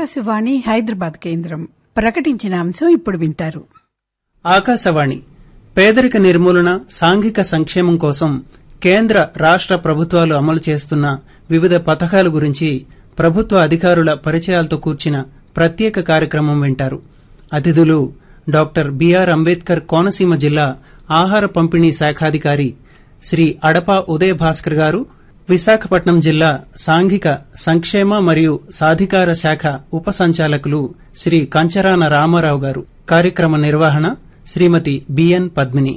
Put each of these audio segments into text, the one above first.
ఆకాశవాణి హైదరాబాద్ కేంద్రం ప్రకటించిన అంశం ఇప్పుడు వింటారు ఆకాశవాణి పేదరిక నిర్మూలన సాంఘిక సంక్షేమం కోసం కేంద్ర రాష్ట ప్రభుత్వాలు అమలు చేస్తున్న వివిధ పథకాల గురించి ప్రభుత్వ అధికారుల పరిచయాలతో కూర్చిన ప్రత్యేక కార్యక్రమం వింటారు అతిథులు డాక్టర్ బిఆర్ అంబేద్కర్ కోనసీమ జిల్లా ఆహార పంపిణీ శాఖాధికారి శ్రీ అడపా ఉదయ భాస్కర్ గారు విశాఖపట్నం జిల్లా సాంఘిక సంక్షేమ మరియు సాధికార శాఖ ఉప సంచాలకులు శ్రీ కంచరాన రామారావు గారు కార్యక్రమ నిర్వహణ శ్రీమతి బిఎన్ పద్మిని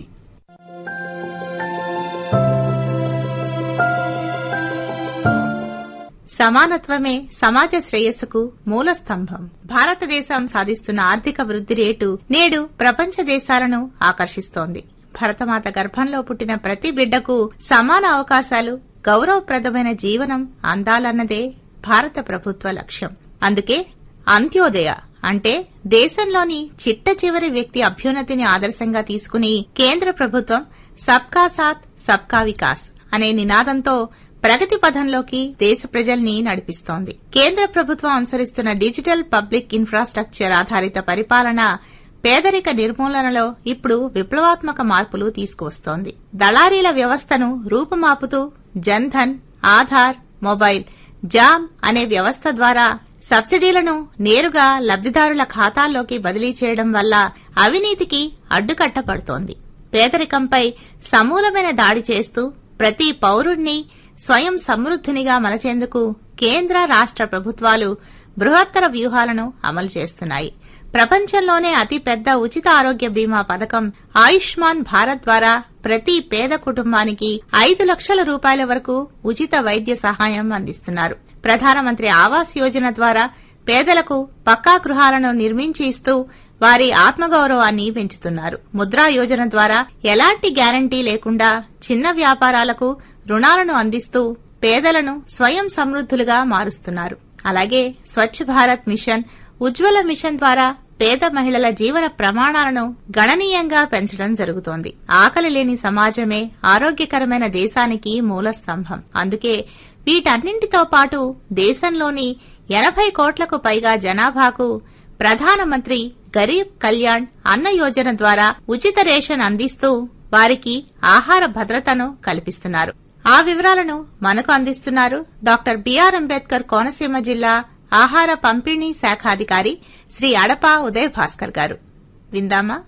సమానత్వమే సమాజ శ్రేయస్సుకు మూల స్తంభం భారతదేశం సాధిస్తున్న ఆర్థిక వృద్ధి రేటు నేడు ప్రపంచ దేశాలను ఆకర్షిస్తోంది భరతమాత గర్భంలో పుట్టిన ప్రతి బిడ్డకు సమాన అవకాశాలు గౌరవప్రదమైన జీవనం అందాలన్నదే భారత ప్రభుత్వ లక్ష్యం అందుకే అంత్యోదయ అంటే దేశంలోని చిట్ట చివరి వ్యక్తి అభ్యున్నతిని ఆదర్శంగా తీసుకుని కేంద్ర ప్రభుత్వం సబ్కా సాత్ సబ్కా వికాస్ అనే నినాదంతో ప్రగతి పథంలోకి దేశ ప్రజల్ని నడిపిస్తోంది కేంద్ర ప్రభుత్వం అనుసరిస్తున్న డిజిటల్ పబ్లిక్ ఇన్ఫ్రాస్ట్రక్చర్ ఆధారిత పరిపాలన పేదరిక నిర్మూలనలో ఇప్పుడు విప్లవాత్మక మార్పులు తీసుకువస్తోంది దళారీల వ్యవస్థను రూపుమాపుతూ జన్ధన్ ఆధార్ మొబైల్ జామ్ అనే వ్యవస్థ ద్వారా సబ్సిడీలను నేరుగా లబ్దిదారుల ఖాతాల్లోకి బదిలీ చేయడం వల్ల అవినీతికి అడ్డుకట్టపడుతోంది పేదరికంపై సమూలమైన దాడి చేస్తూ ప్రతి పౌరుణ్ణి స్వయం సమృద్ధినిగా మలచేందుకు కేంద్ర రాష్ట ప్రభుత్వాలు బృహత్తర వ్యూహాలను అమలు చేస్తున్నాయి ప్రపంచంలోనే అతిపెద్ద ఉచిత ఆరోగ్య బీమా పథకం ఆయుష్మాన్ భారత్ ద్వారా ప్రతి పేద కుటుంబానికి ఐదు లక్షల రూపాయల వరకు ఉచిత వైద్య సహాయం అందిస్తున్నారు ప్రధానమంత్రి ఆవాస్ యోజన ద్వారా పేదలకు పక్కా గృహాలను నిర్మించి ఇస్తూ వారి ఆత్మగౌరవాన్ని పెంచుతున్నారు ముద్రా యోజన ద్వారా ఎలాంటి గ్యారంటీ లేకుండా చిన్న వ్యాపారాలకు రుణాలను అందిస్తూ పేదలను స్వయం సమృద్దులుగా మారుస్తున్నారు అలాగే స్వచ్ఛ భారత్ మిషన్ ఉజ్వల మిషన్ ద్వారా పేద మహిళల జీవన ప్రమాణాలను గణనీయంగా పెంచడం జరుగుతోంది ఆకలి లేని సమాజమే ఆరోగ్యకరమైన దేశానికి మూల స్తంభం అందుకే వీటన్నింటితో పాటు దేశంలోని ఎనభై కోట్లకు పైగా జనాభాకు ప్రధానమంత్రి గరీబ్ కళ్యాణ్ అన్న యోజన ద్వారా ఉచిత రేషన్ అందిస్తూ వారికి ఆహార భద్రతను కల్పిస్తున్నారు ఆ వివరాలను మనకు అందిస్తున్నారు డాక్టర్ బిఆర్ అంబేద్కర్ కోనసీమ జిల్లా ఆహార పంపిణీ శాఖాధికారి శ్రీ అడపా ఉదయ్ భాస్కర్ గారు విందామా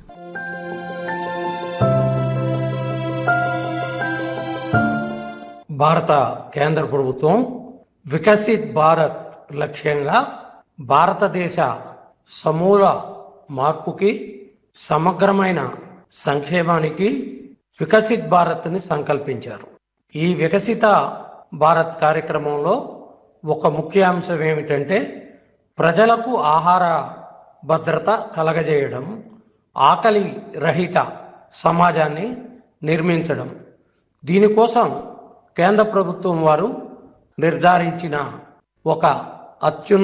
భారత కేంద్ర ప్రభుత్వం వికసిత్ భారత్ లక్ష్యంగా భారతదేశ సమూల మార్పుకి సమగ్రమైన సంక్షేమానికి వికసిత్ భారత్ ని సంకల్పించారు ఈ వికసిత భారత్ కార్యక్రమంలో ఒక ముఖ్య అంశం ఏమిటంటే ప్రజలకు ఆహార భద్రత కలగజేయడం ఆకలి రహిత సమాజాన్ని నిర్మించడం దీనికోసం కేంద్ర ప్రభుత్వం వారు నిర్ధారించిన ఒక అత్యున్న